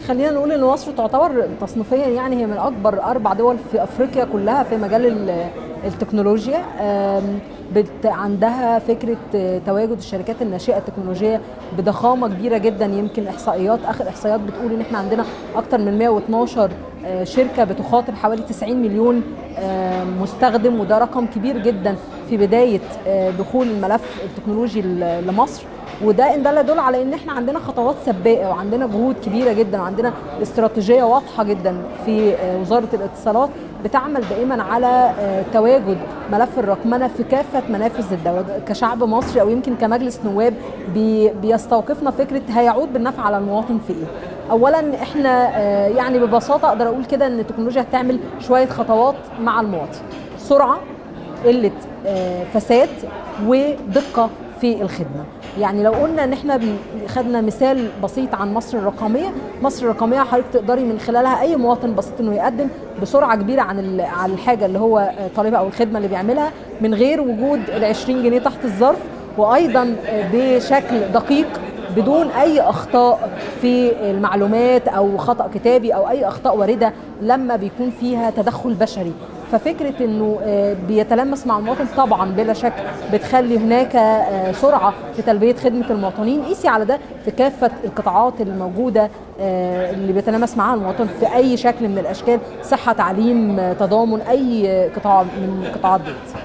خلينا نقول ان مصر تعتبر تصنيفيا يعني هي من اكبر اربع دول في افريقيا كلها في مجال ال- التكنولوجيا آم، بت عندها فكره آه، تواجد الشركات الناشئه التكنولوجيه بضخامه كبيره جدا يمكن احصائيات اخر احصائيات بتقول ان احنا عندنا اكتر من 112 آه، شركه بتخاطب حوالي 90 مليون آه، مستخدم وده رقم كبير جدا في بدايه آه، دخول الملف التكنولوجي ل- لمصر وده ان دل يدل على ان احنا عندنا خطوات سباقه وعندنا جهود كبيره جدا وعندنا استراتيجيه واضحه جدا في آه، وزاره الاتصالات بتعمل دائما على آه، تواجد ملف الرقمنه في كافه منافذ الدوله كشعب مصري او يمكن كمجلس نواب بي- بيستوقفنا فكره هيعود بالنفع على المواطن في ايه اولا احنا آه، يعني ببساطه اقدر اقول كده ان التكنولوجيا هتعمل شويه خطوات مع المواطن سرعه قله آه، فساد ودقه في الخدمه يعني لو قلنا ان احنا بن- خدنا مثال بسيط عن مصر الرقميه مصر الرقميه حضرتك تقدري من خلالها اي مواطن بسيط انه يقدم بسرعه كبيره عن ال- عن الحاجه اللي هو آه، طالبها او الخدمه اللي بيعملها من غير وجود ال 20 جنيه تحت الظرف وايضا آه، بشكل دقيق بدون اي اخطاء في المعلومات او خطا كتابي او اي اخطاء وارده لما بيكون فيها تدخل بشري ففكره انه آه، بيتلمس مع المواطن طبعا بلا شك بتخلي هناك آه، سرعه في تلبيه خدمه المواطنين قيسي على ده في كافه القطاعات الموجوده آه، اللي بيتلامس معها المواطن في اي شكل من الاشكال صحه تعليم آه، تضامن اي آه، قطاع من القطاعات دي